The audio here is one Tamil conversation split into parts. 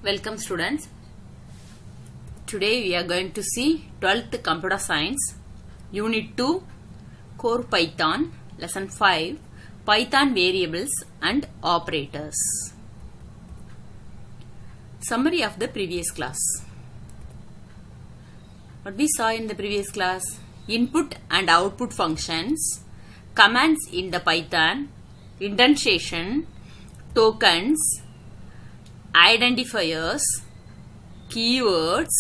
Welcome students. Today we are going to see 12th Computer Science Unit 2 Core Python Lesson 5 Python Variables and Operators. Summary of the previous class. What we saw in the previous class? Input and output functions, commands in the Python, indentation, tokens, identifiers, keywords,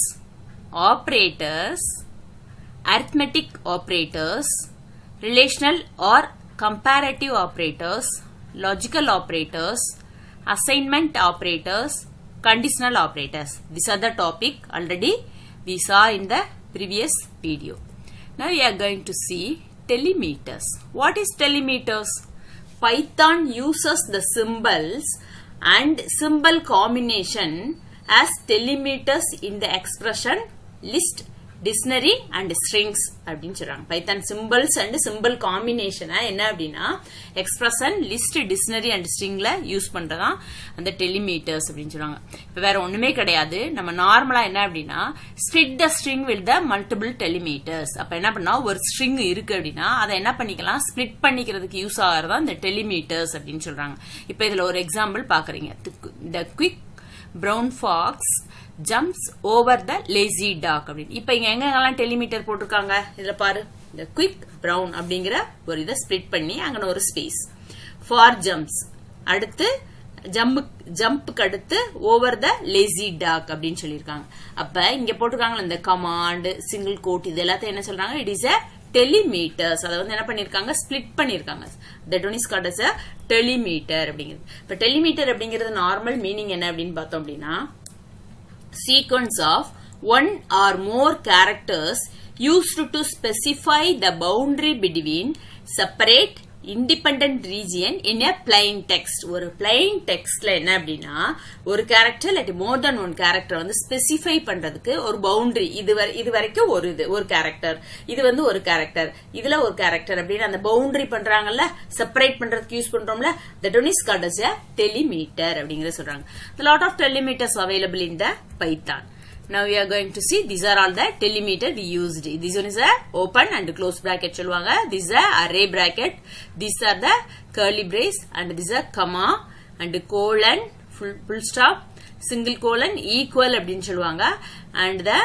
operators, arithmetic operators, relational or comparative operators, logical operators, assignment operators, conditional operators. These are the topic already we saw in the previous video. Now we are going to see telemeters. What is telemeters? Python uses the symbols and symbol combination as telemeters in the expression list dictionary and strings அப்படின்னு சொல்றாங்க பைத்தான் சிம்பிள்ஸ் அண்ட் சிம்பிள் காம்பினேஷனா என்ன அப்படின்னா எக்ஸ்பிரஷன் லிஸ்ட் டிக்ஷனரி அண்ட் ஸ்ட்ரிங்ல யூஸ் பண்றதான் அந்த டெலிமீட்டர்ஸ் அப்படின்னு சொல்றாங்க இப்ப வேற ஒண்ணுமே கிடையாது நம்ம நார்மலா என்ன அப்படின்னா split the string with the multiple delimiters அப்ப என்ன பண்ணா ஒரு ஸ்ட்ரிங் இருக்கு அப்படின்னா அதை என்ன பண்ணிக்கலாம் ஸ்பிளிட் பண்ணிக்கிறதுக்கு யூஸ் ஆகிறதா இந்த டெலிமீட்டர்ஸ் அப்படின்னு சொல்றாங்க இப்ப இதுல ஒரு எக்ஸாம்பிள் பாக்குறீங்க the quick brown fox jumps over the lazy dog அப்படின்னு இப்ப இங்க எங்கெங்கெல்லாம் டெலிமீட்டர் போட்டிருக்காங்க இதுல பாரு இந்த குவிக் பிரவுன் அப்படிங்கிற ஒரு இதை ஸ்பிளிட் பண்ணி அங்க ஒரு ஸ்பேஸ் ஃபார் ஜம்ப்ஸ் அடுத்து ஜம்பு ஜம்புக்கு அடுத்து ஓவர் த லேசி டாக் அப்படின்னு சொல்லியிருக்காங்க அப்ப இங்க போட்டிருக்காங்களா இந்த கமாண்ட் சிங்கிள் கோட் இது எல்லாத்தையும் என்ன சொல்றாங்க இட் இஸ் அ டெலிமீட்டர்ஸ் அதை வந்து என்ன பண்ணிருக்காங்க ஸ்பிளிட் பண்ணிருக்காங்க that one is called as a delimiter அப்படிங்கிறது இப்ப டெலிமீட்டர் அப்படிங்கிறது நார்மல் மீனிங் என்ன அப்படின்னு பார்த்தோம் அப்படின்னா sequence of one or more characters used to specify the boundary between separate independent region in a plain text ஒரு plain textல என்ன அப்படின்னா ஒரு கேரக்டர் இல்லாட்டி மோர் தென் ஒன் கேரக்டர் வந்து ஸ்பெசிஃபை பண்றதுக்கு ஒரு பவுண்டரி இது இது வரைக்கும் ஒரு இது ஒரு கேரக்டர் இது வந்து ஒரு கேரக்டர் இதுல ஒரு கேரக்டர் அப்படின்னு அந்த பவுண்டரி பண்றாங்கல்ல செப்பரேட் பண்றதுக்கு யூஸ் பண்றோம்ல that one is called as delimiter அப்படிங்கறத சொல்றாங்க lot of delimiters available in the Python Now we are going to see these are all the telemeter we used. This one is a open and close bracket சொல்லுவாங்க. This is a array bracket. These are the curly brace and this is a comma and colon full, full stop single colon equal அப்படின்னு சொல்லுவாங்க and the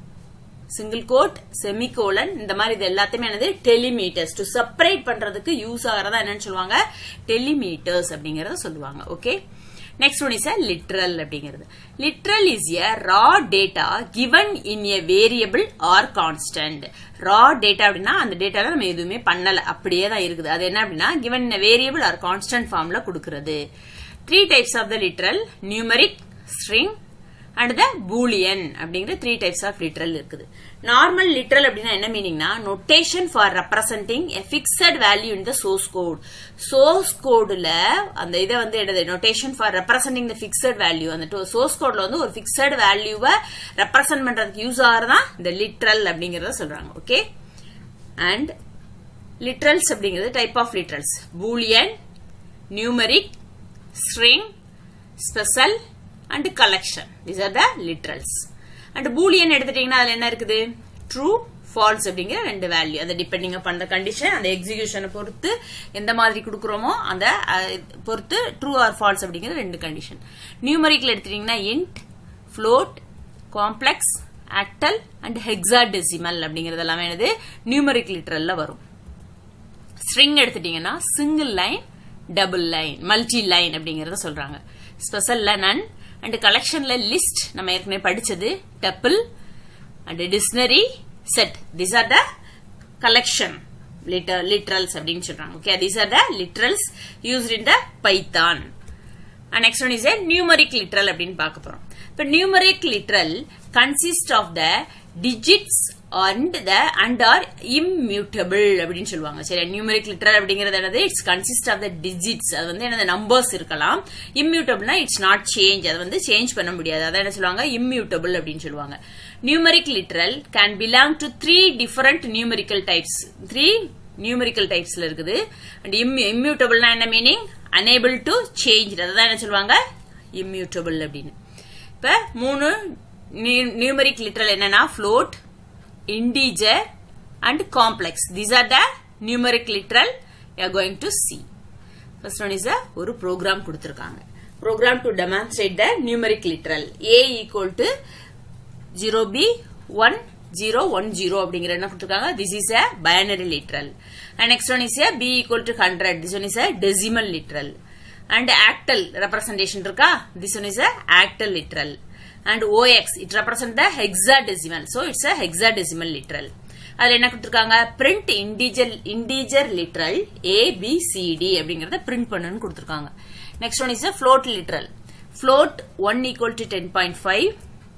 single quote semicolon இந்த மாதிரி இது எல்லாத்தையுமே என்னது டெலிமீட்டர்ஸ் டு செப்பரேட் பண்றதுக்கு யூஸ் ஆகிறதா என்னன்னு சொல்லுவாங்க டெலிமீட்டர்ஸ் அப்படிங்கறத சொல்லுவாங்க okay next one is a literal அப்படிங்கிறது literal is a raw data given in a variable or constant raw data அப்படின்னா அந்த டேட்டால நம்ம எதுவுமே பண்ணல அப்படியே தான் இருக்குது அது என்ன அப்படின்னா given in variable or constant ஃபார்ம்ல கொடுக்கறது three types of the literal numeric string and the Boolean அப்படிங்கிற த்ரீ டைப்ஸ் ஆஃப் லிட்ரல் இருக்குது நார்மல் லிட்ரல் அப்படின்னா என்ன மீனிங்னா notation for representing a fixed value in the source code source கோடுல அந்த இதை வந்து என்னது notation for representing the fixed value அந்த சோர்ஸ் கோட்ல வந்து ஒரு பிக்சட் வேல்யூவை ரெப்ரசன்ட் பண்றதுக்கு யூஸ் ஆகிறதா இந்த லிட்ரல் அப்படிங்கறத சொல்றாங்க ஓகே அண்ட் லிட்ரல்ஸ் அப்படிங்கிறது type of literals Boolean numeric string special and collection this are the literals and Boolean எடுத்துட்டீங்கன்னா அதுல என்ன இருக்குது ட்ரூ ஃபால்ஸ் அப்படிங்கிற ரெண்டு வேல்யூ அந்த டிபெண்டிங் அப்பான் த கண்டிஷன் அந்த எக்ஸிகியூஷனை பொறுத்து எந்த மாதிரி கொடுக்குறோமோ அந்த பொறுத்து ட்ரூ ஆர் ஃபால்ஸ் அப்படிங்கிற ரெண்டு கண்டிஷன் நியூமரிக்ல எடுத்துட்டீங்கன்னா int float complex octal and hexadecimal அப்படிங்கிறது எல்லாமே என்னது நியூமரிக் லிட்ரல்ல வரும் ஸ்ட்ரிங் எடுத்துட்டீங்கன்னா single line double line multi line அப்படிங்கறத சொல்றாங்க ஸ்பெஷல்ல நன் அண்ட் கலெக்ஷன்ல லிஸ்ட் நம்ம ஏற்கனவே படிச்சது tuple and dictionary set this are the collection literals அப்படின்னு சொல்றாங்க okay these are the literals used in the Python next one is a numeric literal அப்படின்னு பார்க்க போறோம் இப்ப numeric literal consist of the digits and the and are immutable அப்படின்னு சொல்லுவாங்க சரி நியூமரிக் லிட்டரல் அப்படிங்கிறது என்னது it's consist of the digits அது வந்து என்னது நம்பர்ஸ் இருக்கலாம் இம்மியூட்டபிள்னா இட்ஸ் நாட் சேஞ்ச் அது வந்து சேஞ்ச் பண்ண முடியாது அதான் என்ன சொல்லுவாங்க இம்மியூட்டபிள் அப்படின்னு சொல்லுவாங்க numeric literal can belong to three different numerical types three numerical டைப்ஸ்ல இருக்குது அண்ட் இம்மியூட்டபிள்னா என்ன மீனிங் அனேபிள் டு சேஞ்ச் அதான் என்ன சொல்லுவாங்க இம்மியூட்டபிள் அப்படின்னு இப்ப மூணு நியூமரிக் லிட்டரல் என்னன்னா float integer and complex these are the numeric literal you are going to see first one is a ஒரு program கொடுத்திருக்காங்க program to demonstrate the numeric literal a equal to 0b 1 0 1 0 அப்படிங்கிற என்ன கொடுத்திருக்காங்க this is a binary literal and next one is a b equal to 100 this one is a decimal literal and octal representation இருக்கா this one is a octal literal and OX it represent the hexadecimal so it's a hexadecimal literal அதுல என்ன கொடுத்திருக்காங்க print integer integer literal A B C D அப்படிங்கறத print பண்ணனும் கொடுத்திருக்காங்க next one is a float literal float 1 equal to 10.5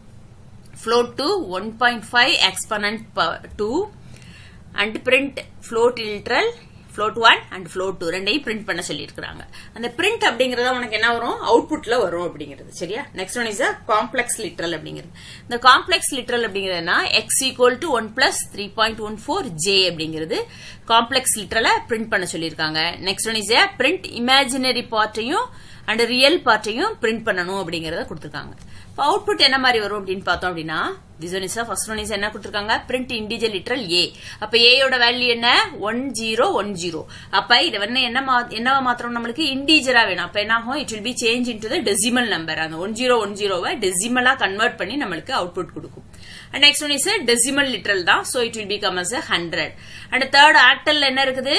float to 1.5 exponent power 2 and print float literal float 1 and float 2 ரெண்டையும் print பண்ண சொல்லியிருக்கிறாங்க அந்த print அப்படிங்கறத உனக்கு என்ன வரும் அவுட்புட்ல வரும் அப்படிங்கிறது சரியா next one is a complex literal அப்படிங்கிறது இந்த காம்ப்ளெக்ஸ் லிட்ரல் அப்படிங்கிறதுனா x equal to one plus three point one four j அப்படிங்கிறது காம்ப்ளெக்ஸ் லிட்ரலை பிரிண்ட் பண்ண சொல்லியிருக்காங்க next one is a print imaginary பார்ட்டையும் அண்ட் ரியல் பார்ட்டையும் பிரிண்ட் பண்ணணும் அப்படிங்கறத கொடுத்துருக்காங்க இப்போ அவுட்புட் என்ன மாதிரி வரும் அப்படின்னு பார்த்தோம் அப்படின்னா this one is a first one is என்ன கொடுத்திருக்காங்க print integer literal a அப்ப a யோட வேல்யூ என்ன 1010 அப்ப இத வந்து என்ன மா- என்னவா மாத்திரம் நம்மளுக்கு இண்டீஜரா வேணும் அப்ப என்ன ஆகும் it will be change into the decimal number அந்த 1010 வை டெசிமலா கன்வெர்ட் பண்ணி நம்மளுக்கு அவுட்புட் கொடுக்கும் and next one is a decimal literal தான் so it will become as a 100 and third octal என்ன இருக்குது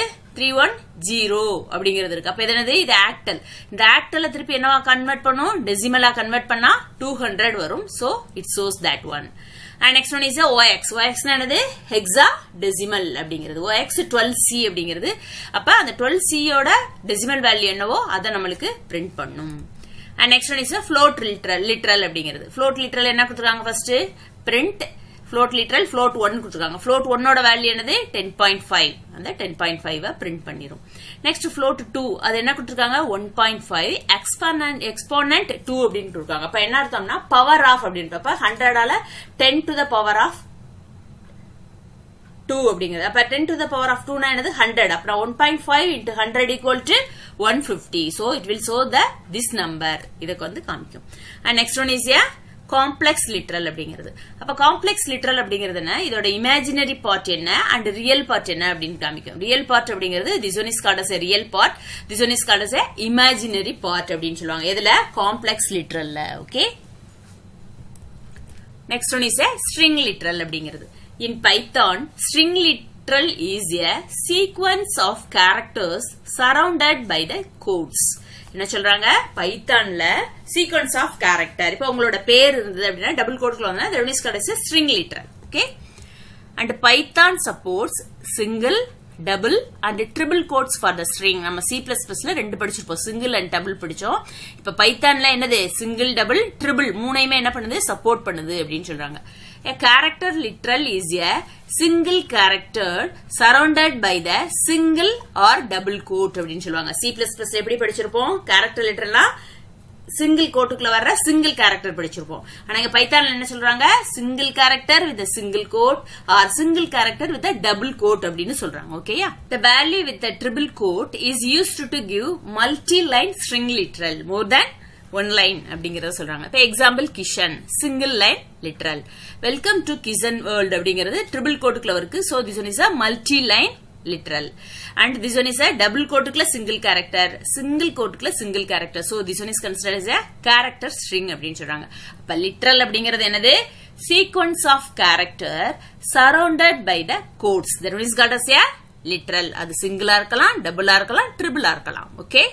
310 அப்படிங்கிறது இருக்கு அப்ப இது என்னது இது ஆக்டல் இந்த ஆக்டல்ல திருப்பி என்னவா கன்வெர்ட் பண்ணும் டெசிமலா கன்வெர்ட் பண்ணா 200 வரும் so it shows that one and next one is a OX OX னா என்னது ஹெக்ஸா டெசிமல் அப்படிங்கிறது OX 12C அப்படிங்கிறது அப்ப அந்த 12C யோட டெசிமல் வேல்யூ என்னவோ அதை நம்மளுக்கு பிரிண்ட் பண்ணும் and next one is float literal literal அப்படிங்கிறது float literal என்ன கொடுத்துருக்காங்க first print float literal float 1 கொடுத்துருக்காங்க float 1 ஓட வேல்யூ என்னது 10.5 அந்த 10.5 பிரிண்ட் பண்ணிரும் நெக்ஸ்ட் float 2 அது என்ன கொடுத்துருக்காங்க 1.5 எக்ஸ்பானன்ட் எக்ஸ்போனன்ட் 2 அப்படின்னு கொடுத்துருக்காங்க அப்ப என்ன அர்த்தம்னா பவர் ஆஃப் அப்படின்றப்ப 100 ஆல 10 டு த பவர் ஆஃப் 2 அப்படிங்கிறது அப்ப 10 டு த பவர் ஆஃப் 2 னா என்னது 100 அப்புறம் 1.5 into 100 equal to 150 so it will show the this number இதுக்கு வந்து காமிக்கும் and next one is a complex literal அப்படிங்கிறது அப்ப காம்ப்ளெக்ஸ் லிட்ரல் அப்படிங்கிறது என்ன இதோட இமேஜினரி பார்ட் என்ன அண்ட் ரியல் பார்ட் என்ன அப்படின்னு காமிக்கும் ரியல் பார்ட் அப்படிங்கிறது this one is called as real part this one is called as imaginary part அப்படின்னு சொல்லுவாங்க எதுல காம்ப்ளெக்ஸ் லிட்ரல்ல okay next one is a string literal அப்படிங்கிறது in python string literal is a sequence of characters surrounded by the codes என்ன சொல்றாங்க பைத்தான்ல சீக்வன்ஸ் ஆஃப் கேரக்டர் இப்போ உங்களோட பேர் இருந்தது அப்படின்னா டபுள் கோட்ல வந்தா that one is called as a string literal okay and python supports single double and triple quotes for the string நம்ம சி பிளஸ் பிளஸ்ல ரெண்டு படிச்சிருப்போம் சிங்கிள் அண்ட் டபுள் படிச்சோம் இப்ப பைத்தான்ல என்னது சிங்கிள் டபுள் ட்ரிபிள் மூணையுமே என்ன பண்ணுது சப்போர்ட் பண்ணுது அப்படின்னு சொல்றாங்க A character literal is a single character surrounded by the single or double quote அப்படின்னு சொல்லுவாங்க சி பிளஸ் பிளஸ் எப்படி படிச்சிருப்போம் கேரக்டர் லிட்டரலா சிங்கிள் கோட்டுக்குள்ள வர்ற சிங்கிள் கேரக்டர் படிச்சிருப்போம் ஆனா இங்க பைத்தான்ல என்ன சொல்றாங்க single character with single quote or single character with double quote அப்படின்னு சொல்றாங்க ஓகேயா the value with triple quote is used to give multi line string literal more than one line அப்படிங்கறத சொல்றாங்க இப்ப example Kishan single line literal welcome to Kishan world அப்படிங்கிறது ட்ரிபிள் கோட்டுக்குள்ள இருக்கு so this one is a multi line literal and this one is a double quoteக்குள்ள single character single quoteக்குள்ள single character so this one is considered as a character string அப்படின்னு சொல்றாங்க அப்ப literal அப்படிங்கிறது என்னது sequence of character surrounded by the quotes that one is called as a literal அது சிங்கிளா இருக்கலாம் டபுளா இருக்கலாம் ட்ரிபிளா இருக்கலாம் okay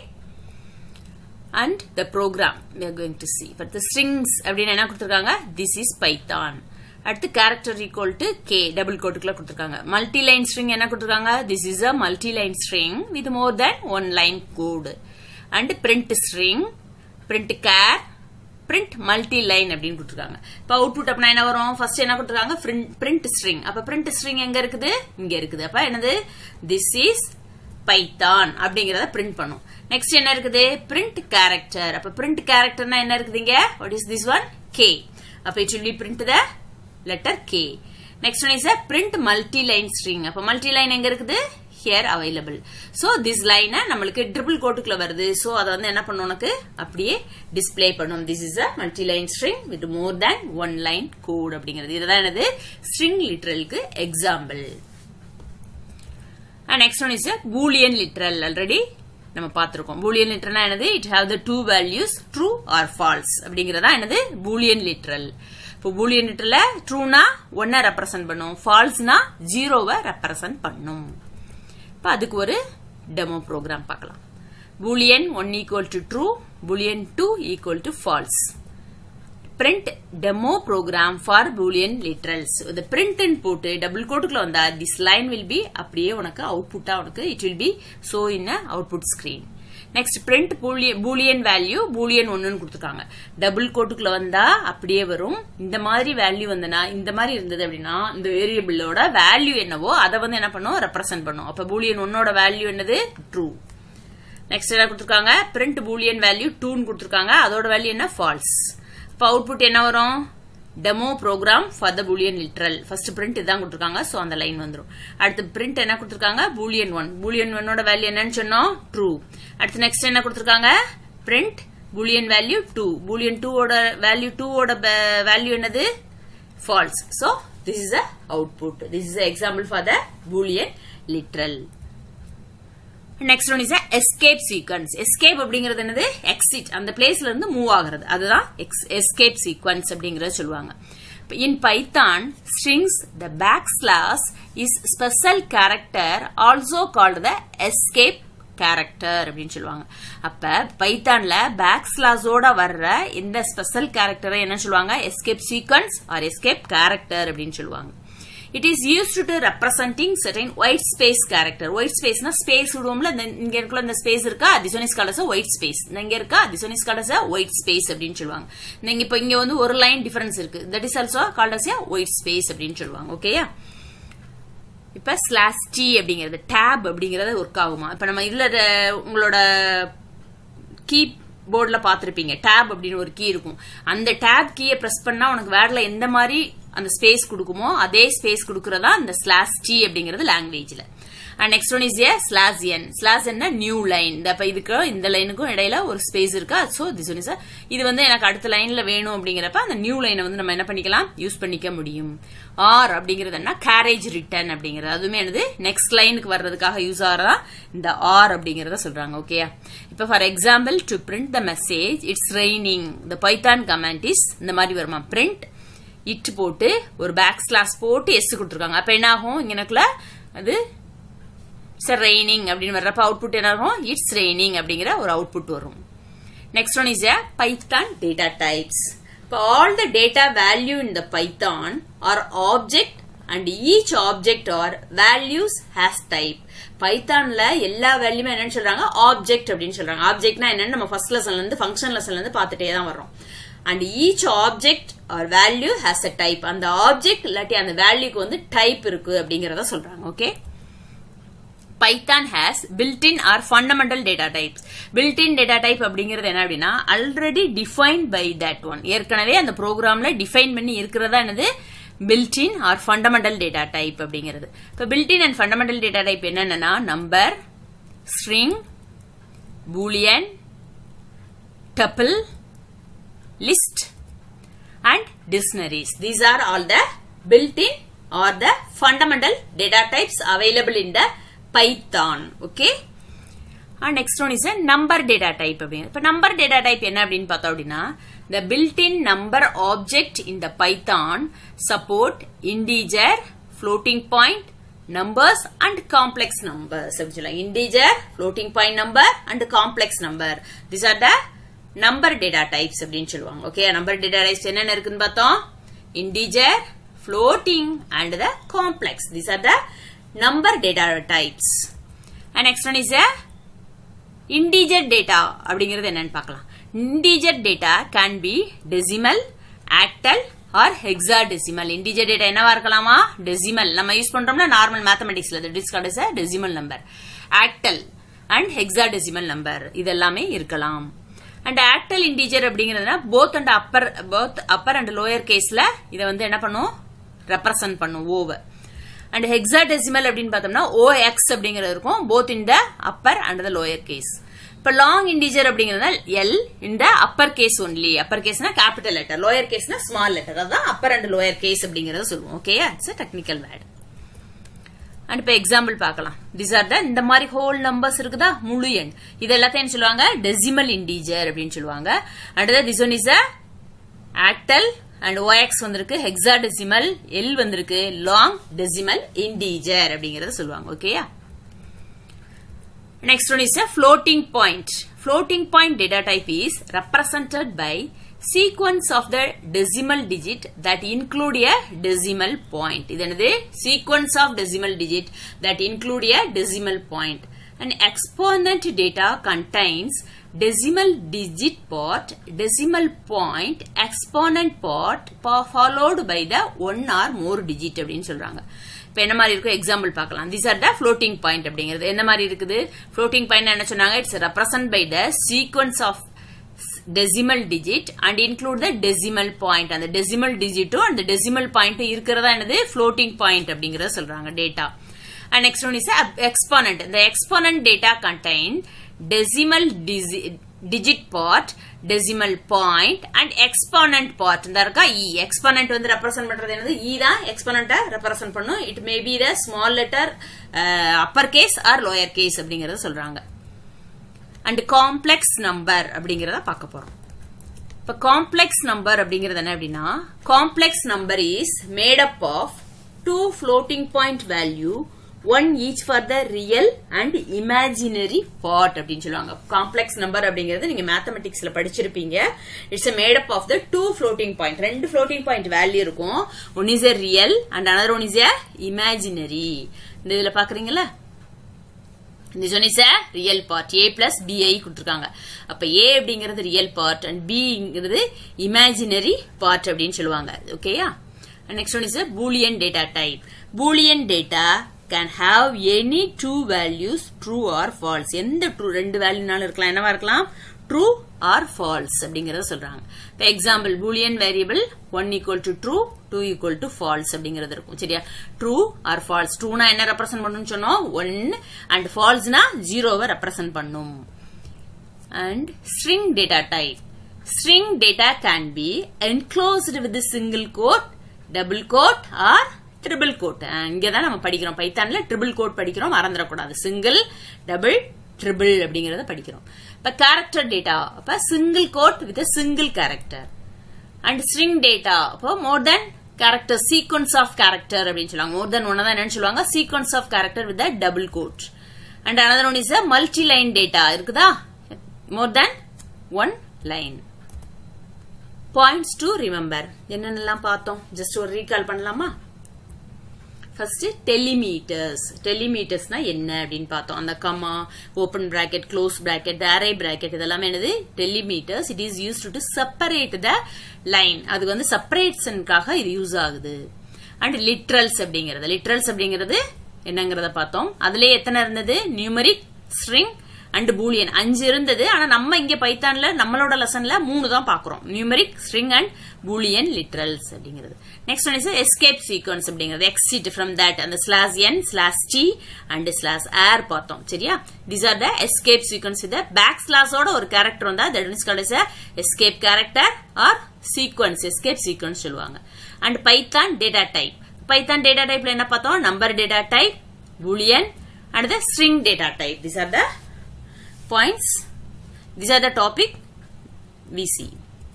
and the program we are going to see but the strings அப்படின்னு என்ன கொடுத்திருக்காங்க this is python அடுத்து character equal to k double கோட்டுக்குள்ள கொடுத்துருக்காங்க மல்டி லைன் ஸ்ட்ரிங் என்ன கொடுத்துருக்காங்க this is a multi line string with more than one line code and print string print char print multi line அப்படின்னு கொடுத்துருக்காங்க இப்போ அவுட்புட் அப்படின்னா என்ன வரும் ஃபர்ஸ்ட் என்ன கொடுத்துருக்காங்க பிரிண்ட் ஸ்ட்ரிங் அப்ப பிரிண்ட் ஸ்ட்ரிங் எங்க இருக்குது இங்க இருக்குது அப்ப என்னது திஸ் இஸ் பைத்தான் அப்படிங்கறத பிரிண்ட் பண்ணும் நெக்ஸ்ட் என்ன இருக்குது பிரிண்ட் கேரக்டர் அப்ப பிரிண்ட் கேரக்டர்னா என்ன இருக்குதுங்க what is this one k அப்ப it will be print the letter k next one is a print multi line string அப்ப மல்டி லைன் எங்க இருக்குது ஹியர் அவைலபிள் ஸோ திஸ் லைனை நம்மளுக்கு ட்ரிபிள் கோட்டுக்குள்ள வருது ஸோ அதை வந்து என்ன பண்ணும் உனக்கு அப்படியே டிஸ்ப்ளே பண்ணும் this is a multi line string with more than one line code அப்படிங்கிறது இதுதான் என்னது ஸ்ட்ரிங் லிட்ரலுக்கு example and next one is boolean literal already நம்ம பார்த்திருக்கோம் பூலியன் லிட்ரல்னா என்னது it have the two values true or false அப்படிங்கறதா என்னது பூலியன் லிட்ரல் இப்போ பூலியன் லிட்டர்ல ட்ரூனா ஒன்ன ரெப்ரசன்ட் பண்ணும் ஃபால்ஸ்னா ஜீரோவை ரெப்ரசன்ட் பண்ணும் இப்போ அதுக்கு ஒரு டெமோ ப்ரோக்ராம் பார்க்கலாம் boolean one equal to true boolean two equal to false print demo program for boolean literals இந்த பிரிண்ட் போட்டு டபுள் கோட்டுக்குள்ள வந்தா திஸ் லைன் வில் பி அப்படியே உனக்கு அவுட்புட்டா உனக்கு it will be so in output screen next print boolean value boolean ஒன்னு கொடுத்துருக்காங்க டபுள் கோட்டுக்குள்ள வந்தா அப்படியே வரும் இந்த மாதிரி வேல்யூ வந்தனா இந்த மாதிரி இருந்தது அப்படின்னா இந்த வேரியபிளோட வேல்யூ என்னவோ அதை வந்து என்ன பண்ணும் ரெப்ரசென்ட் பண்ணும் அப்ப பூலியன் ஒன்னோட வேல்யூ என்னது ட்ரூ நெக்ஸ்ட் என்ன கொடுத்துருக்காங்க பிரிண்ட் பூலியன் வேல்யூ டூன்னு கொடுத்துருக்காங்க அதோட வேல்யூ என்ன ஃபால்ஸ் இப்போ அவுட்புட் என்ன வரும் demo program for the boolean literal first print இதான் கொடுத்துருக்காங்க ஸோ அந்த லைன் வந்துடும் அடுத்து பிரிண்ட் என்ன கொடுத்துருக்காங்க பூலியன் ஒன் பூலியன் ஒன்னோட வேல்யூ என்னன்னு சொன்னோம் ட்ரூ அடுத்து நெக்ஸ்ட் என்ன கொடுத்துருக்காங்க print boolean value two boolean டூவோட வேல்யூ டூவோட வேல்யூ என்னது false so this is a output this is example for the boolean literal next one is escape sequence escape அப்படிங்கிறது என்னது எக்ஸிட் அந்த பிளேஸ்ல இருந்து மூவ் ஆகுறது அதுதான் எஸ்கேப் சீக்வன்ஸ் அப்படிங்கறத சொல்லுவாங்க in Python strings the backslash is special character also called the escape character அப்படின்னு சொல்லுவாங்க அப்ப பைத்தான்ல பேக் ஸ்லாஸோட வர்ற இந்த ஸ்பெஷல் கேரக்டரை என்ன சொல்லுவாங்க escape sequence or escape character அப்படின்னு சொல்லுவாங்க it is used to representing certain white space character white ஸ்பேஸ்னா ஸ்பேஸ் விடுவோம்ல இங்க இருக்குள்ள இந்த ஸ்பேஸ் இருக்கா திசோனிஸ் கலர்ஸ் ஒயிட் ஸ்பேஸ் இங்க இருக்கா திசோனிஸ் கலர்ஸ் ஒயிட் ஸ்பேஸ் அப்படின்னு சொல்லுவாங்க நீங்க இப்ப இங்க வந்து ஒரு லைன் டிஃபரன்ஸ் இருக்கு that is also called as white space அப்படின்னு சொல்லுவாங்க ஓகேயா இப்ப ஸ்லாஷ் டி அப்படிங்கிறது டேப் அப்படிங்கறது ஒர்க் ஆகுமா இப்ப நம்ம இதுல உங்களோட கீ போர்டில் பார்த்துருப்பீங்க டேப் அப்படின்னு ஒரு கீ இருக்கும் அந்த டேப் கீயை ப்ரெஸ் பண்ணா உனக்கு வேர்ட்ல எந்த மாதிரி அந்த ஸ்பேஸ் கொடுக்குமோ அதே ஸ்பேஸ் கொடுக்கறதா அந்த ஸ்லாஷ் டி அப்படிங்கிறது லாங்குவேஜ்ல and next one is a slash n slash என்ன நியூ லைன் இந்த இப்ப இதுக்கு இந்த லைனுக்கும் இடையில ஒரு ஸ்பேஸ் இருக்கா சோ திஸ் ஒன் இஸ் இது வந்து எனக்கு அடுத்த லைன்ல வேணும் அப்படிங்கிறப்ப அந்த நியூ லைனை வந்து நம்ம என்ன பண்ணிக்கலாம் யூஸ் பண்ணிக்க முடியும் ஆர் அப்படிங்கிறது என்ன கேரேஜ் ரிட்டர்ன் அப்படிங்கிறது அதுவுமே என்னது நெக்ஸ்ட் லைனுக்கு வர்றதுக்காக யூஸ் ஆகிறதா இந்த ஆர் அப்படிங்கறத சொல்றாங்க ஓகேயா இப்ப for example to print the message it's raining the Python comment is இந்த மாதிரி வருமா பிரிண்ட் இட் போட்டு ஒரு பேக் ஸ்லாஸ் போட்டு எஸ் கொடுத்துருக்காங்க அப்ப என்ன ஆகும் இங்கனக்குள்ள அது இட்ஸ் ரெய்னிங் அப்படின்னு வர்றப்ப அவுட்புட் என்ன ஆகும் இட்ஸ் ரெய்னிங் அப்படிங்கிற ஒரு அவுட்புட் வரும் next one is a Python data types இப்போ all the data value in the Python are object and each object or values has type பைத்தான்ல எல்லா வேல்யூமே என்னன்னு சொல்றாங்க ஆப்ஜெக்ட் அப்படின்னு சொல்றாங்க ஆப்ஜெக்ட்னா என்னன்னு நம்ம ஃபர்ஸ்ட் லெசன்ல இருந்து ஃபங்க்ஷன் லெசன்ல இருந்து பார்த்துட்டே தான் வரோம் and each object or value has a type அந்த ஆப்ஜெக்ட் இல்லாட்டி அந்த வேல்யூக்கு வந்து டைப் இருக்கு அப்படிங்கறத சொல்றாங்க okay Python has built in or fundamental data types built in data type அப்படிங்கிறது என்ன அப்படின்னா already define by that one ஏற்கனவே அந்த ப்ரோக்ராம்ல டிஃபைன் பண்ணி இருக்கிறதா என்னது built in or fundamental data type அப்படிங்கிறது இப்போ built in and fundamental data type என்னென்னா number string boolean tuple list and dictionaries. These are all the built-in or the fundamental data types available in the Python. Okay. And next one is a number data type. இப்போ number data type என்ன அப்படின்னு பார்த்தோம் அப்படின்னா the built-in number object in the Python support integer, floating point, numbers and complex numbers. Integer, floating point number and complex number. These are the number data types அப்படின்னு சொல்லுவாங்க ஓகே நம்பர் டேட்டா டைப்ஸ் என்னென்ன இருக்குன்னு பார்த்தோம் integer floating and the complex these are the number data types and next one is integer data அப்படிங்கிறது என்னன்னு பார்க்கலாம் integer data can be decimal octal or hexadecimal integer data என்னவா இருக்கலாமா டெசிமல் நம்ம யூஸ் பண்றோம்னா நார்மல் மேத்தமெட்டிக்ஸ்ல this called is decimal number octal and hexadecimal number இது எல்லாமே இருக்கலாம் அண்ட் ஆக்டல் இன்டீஜர் அப்படிங்கிறதுனா both and upper both upper and lower கேஸ்ல இதை வந்து என்ன பண்ணும் ரெப்ரசன்ட் பண்ணும் ஓவ அண்ட் ஹெக்ஸாடெசிமல் அப்படின்னு பார்த்தோம்னா ஓஎக்ஸ் அப்படிங்கிறது இருக்கும் both in the upper and the lower case இப்ப லாங் இன்டிஜர் அப்படிங்கறதுனால எல் இந்த அப்பர் கேஸ் ஒன்லி அப்பர் கேஸ்னா கேபிட்டல் லெட்டர் லோயர் கேஸ்னா ஸ்மால் லெட்டர் அதான் அப்பர் அண்ட் லோயர் கேஸ் அப்படிங்கறத சொல்லுவோம் okay it's technical word and இப்ப எக்ஸாம்பிள் பார்க்கலாம் திஸ் ஆர் த இந்த மாதிரி ஹோல் நம்பர்ஸ் இருக்குதா முழு எண் இது எல்லாத்தையும் என்ன சொல்லுவாங்க டெசிமல் இன்டிஜர் அப்படின்னு சொல்லுவாங்க and this one is a octal and o x வந்திருக்கு ஹெக்ஸாடெசிமல் எல் வந்திருக்கு லாங் டெசிமல் இன்டிஜர் அப்படிங்கறத சொல்லுவாங்க ஓகேயா Next one is a floating point. Floating point data type is represented by sequence of the decimal digit that include a decimal point. இது என்னது sequence of decimal digit that include a decimal point. An exponent data contains decimal digit part, decimal point, exponent part followed by the one or more digit அப்படின்னு சொல்றாங்க இப்போ என்ன மாதிரி இருக்கும் எக்ஸாம்பிள் பார்க்கலாம் this are the floating point அப்படிங்கிறது என்ன மாதிரி இருக்குது ஃப்ளோட்டிங் பாயிண்ட் என்ன சொன்னாங்க it's represent by the sequence of decimal digit and include the decimal point அந்த டெசிமல் டிஜிட்டும் அந்த டெசிமல் பாயிண்ட்டும் இருக்கிறதா என்னது ஃப்ளோட்டிங் பாயிண்ட் அப்படிங்கறத சொல்றாங்க data and next one is exponent இந்த exponent data contain decimal digit part decimal point and exponent part இந்த இருக்கா e exponent வந்து ரெப்ரசன்ட் பண்றது என்னது e தான் exponent ரெப்ரசன்ட் பண்ணும் it may be the small letter upper case or lower case அப்படிங்கறத சொல்றாங்க அண்ட் காம்ப்ளெக்ஸ் நம்பர் அப்படிங்கறத பார்க்க போறோம் இப்ப காம்ப்ளெக்ஸ் நம்பர் அப்படிங்கிறது என்ன அப்படின்னா complex number is made up of two floating point value one each for the real and imaginary part அப்படின்னு சொல்லுவாங்க காம்ப்ளெக்ஸ் நம்பர் அப்படிங்கிறது நீங்க மேத்தமெட்டிக்ஸ்ல படிச்சிருப்பீங்க it's made up of the two floating point ரெண்டு ஃப்ளோட்டிங் பாயிண்ட் வேல்யூ இருக்கும் one is a real and another one is a imaginary இந்த இதுல பாக்குறீங்களா this one is a real part a plus bi கொடுத்திருக்காங்க அப்ப a அப்படிங்கிறது ரியல் பார்ட் அண்ட் பிங்கிறது இமேஜினரி பார்ட் அப்படின்னு சொல்லுவாங்க ஓகேயா next one is boolean data type boolean data can have any two values true or false எந்த ட்ரூ ரெண்டு வேல்யூனாலும் இருக்கலாம் என்னவா இருக்கலாம் ட்ரூ ஆர் ஃபால்ஸ் அப்படிங்கறத சொல்றாங்க இப்போ example boolean variable one equal to true two equal to false அப்படிங்கிறது இருக்கும் சரியா ட்ரூ ஆர் ஃபால்ஸ் ட்ரூனா என்ன ரெப்ரசென்ட் பண்ணும் சொன்னோம் ஒன் அண்ட் ஃபால்ஸ்னா ஜீரோவை ரெப்ரசென்ட் பண்ணும் and string data type string data can be enclosed with single quote double quote or triple quote இங்கதான் நம்ம படிக்கிறோம் பைத்தான்ல ட்ரிபிள் கோட் படிக்கிறோம் மறந்துடக்கூடாது சிங்கிள் டபுள் ட்ரிபிள் அப்படிங்கறத படிக்கிறோம் இப்ப கேரக்டர் டேட்டா அப்ப single quote with single character and string data அப்போ more than character sequence of character அப்படின்னு சொல்லுவாங்க மோர் தென் ஒன்னு தான் என்னன்னு சொல்லுவாங்க sequence of character with double quote and another one is multi line data இருக்குதா more than one line points to remember என்னென்னலாம் பார்த்தோம் ஜஸ்ட் ஒரு ரீகால் பண்ணலாமா ஃபர்ஸ்ட் டெலிமீட்டர்ஸ் டெலிமீட்டர்ஸ்னா என்ன அப்படின்னு பார்த்தோம் அந்த comma open bracket close bracket array bracket இதெல்லாம் என்னது delimiters it is use to separate the line அது வந்து செப்பரேட்ஸனுக்காக இது யூஸ் ஆகுது அண்ட் லிட்ரல்ஸ் அப்படிங்கிறது லிட்ரல்ஸ் அப்படிங்கிறது என்னங்கிறத பார்த்தோம் அதுலயே எத்தனை இருந்தது நியூமரிக் ஸ்ட்ரிங் அண்ட் பூலியன் அஞ்சு இருந்தது ஆனா நம்ம இங்க பைத்தான்ல நம்மளோட லெசன்ல மூணு தான் பாக்குறோம் numeric string and boolean literals அப்படிங்கிறது next one is escape sequence அப்படிங்கிறது எக்ஸிட் ஃப்ரம் தட் அந்த slash n slash t and slash r பார்த்தோம் சரியா this are the escape sequence இது பேக் ஸ்லாஸோட ஒரு கேரக்டர் வந்தா that is called escape character or sequence escape sequence சொல்லுவாங்க and Python data type Python data டைப்ல என்ன பார்த்தோம் number data type boolean and the string data type this are the points. These are the topic we see.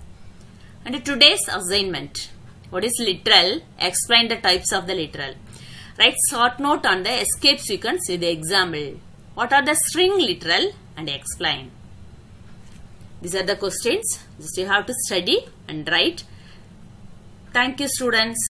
And today's assignment. What is literal? Explain the types of the literal. Write short note on the escape sequence with the example. What are the string literal and explain. These are the questions. Just you have to study and write. Thank you students.